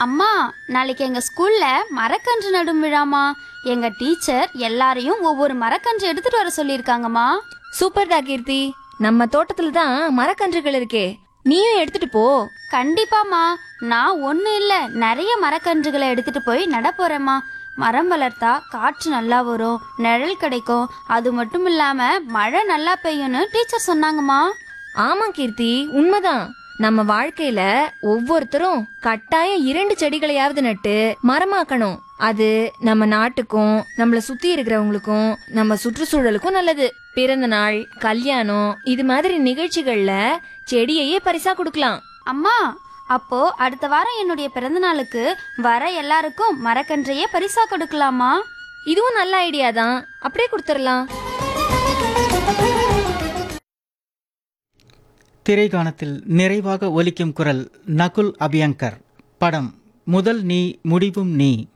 அம்மா நாளைக்கு எங்க ஸ்கூல்ல மரக்கன்று நடும் விழாமா எங்க டீச்சர் எல்லாரையும் ஒவ்வொரு மரக்கன்று எடுத்துட்டு வர சொல்லியிருக்காங்கம்மா சூப்பர்டா கீர்த்தி நம்ம தோட்டத்துல தான் மரக்கன்றுகள் இருக்கே நீயும் எடுத்துட்டு போ கண்டிப்பாம்மா நான் ஒண்ணு இல்ல நிறைய மரக்கன்றுகளை எடுத்துட்டு போய் நட போறேம்மா மரம் வளர்த்தா காற்று நல்லா வரும் நிழல் கிடைக்கும் அது மட்டும் இல்லாம மழை நல்லா பெய்யும்னு டீச்சர் சொன்னாங்கம்மா ஆமா கீர்த்தி உண்மைதான் நம்ம வாழ்க்கையில ஒவ்வொருத்தரும் கட்டாயம் இரண்டு செடிகளையாவது நட்டு மரமாக்கணும் அது நம்ம நாட்டுக்கும் நம்மள சுத்தி இருக்கிறவங்களுக்கும் நம்ம சுற்றுச்சூழலுக்கும் நல்லது பிறந்த நாள் கல்யாணம் இது மாதிரி நிகழ்ச்சிகள்ல செடியையே பரிசா கொடுக்கலாம் அம்மா அப்போ அடுத்த வாரம் என்னுடைய பிறந்த நாளுக்கு வர எல்லாருக்கும் மரக்கன்றையே பரிசா கொடுக்கலாமா இதுவும் நல்ல ஐடியா தான் அப்படியே கொடுத்துடலாம் திரைகாணத்தில் நிறைவாக ஒலிக்கும் குரல் நகுல் அபியங்கர் படம் முதல் நீ முடிவும் நீ